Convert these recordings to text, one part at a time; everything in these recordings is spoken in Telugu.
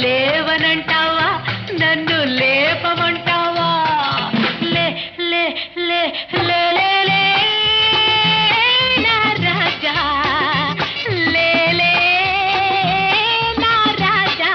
లేవనంటావా నన్ను లేపమంటావా లే లే లే లే లే లే నా రాజా లే లే నా రాజా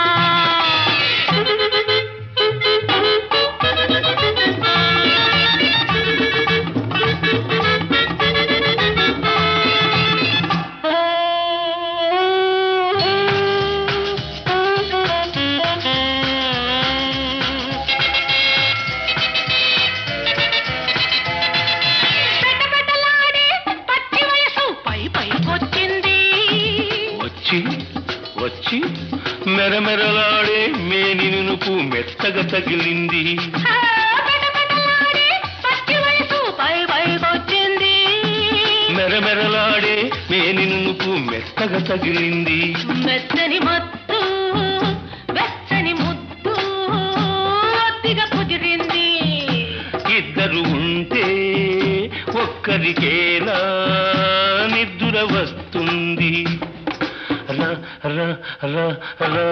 పెట్టపెట్టలాడే పచ్చి వయసు పై పైకొచ్చింది వచ్చి వచ్చి మెరమెరలాడే మేని నునుపు మెత్తగా తగిలింది ఆ, పెట్టపెట్టలాడే పచ్చి వయసు పై పైకొచ్చింది మెరమెరలాడే మేని నునుపు మెత్తగా తగిలింది మెత్తని మత్తు వెచ్చని ముద్దు ఒత్తిగా కుదిరింది ఇద్దరు ఉంటే ఒక్కరికేనా నిద్ర వస్తుంది రా రా రా రా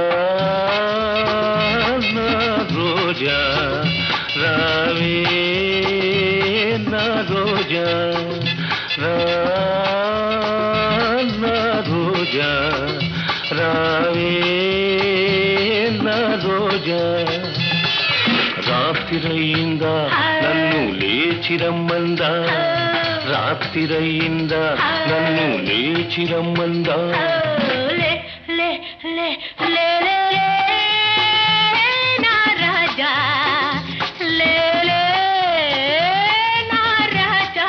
నా రోజా రావే నా రోజా రా నా రోజా రావే నా రోజా రాత్రిరయిందా నన్ను లేచిరమ్మందా రాత్రిరయిందా నన్ను లేచిరమ్మందా లే లే లే లే లే లే నా రాజా లే లే నా రాజా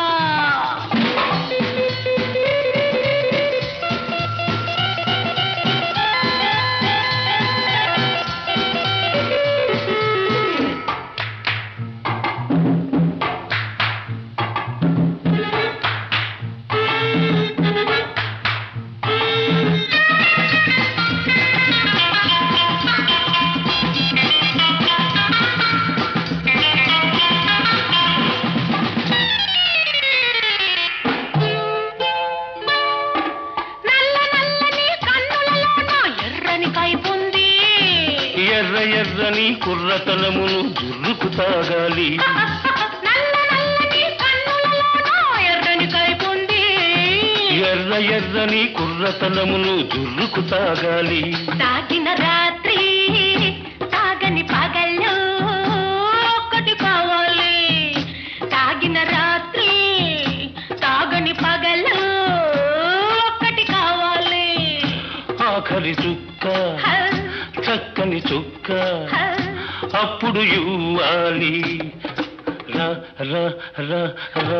నల్ల నల్లని కన్నులలోన ఎర్రని కైపుంది ఎర్ర ఎర్రని కుర్రతనమును జుర్రుకు తాగాలి నల్ల నల్లని కన్నులలోన ఎర్రని కైపుంది ఎర్ర ఎర్రని కుర్రతనమును జుర్రుకు తాగాలి తాగిన రాత్రి తాగని పగళ్ళు ఒక్కటి కావాలి తాగిన రాత్రి తాగని పగళ్ళు ఒక్కటి కావాలి ఆఖరి చుక్క హ, చక్కని చుక్క హ. అప్పుడు ఇవ్వాలి రా రా రా రా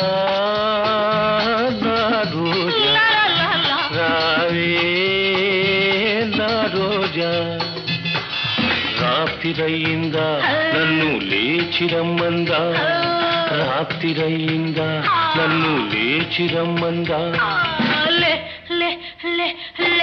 నా రోజా లా, లా, లా. రావే నా రోజా రాత్రిరయిందా నన్ను లేచిరమ్మందా రాత్రిరయిందా నన్ను లేచిరమ్మందా లే లే లే లే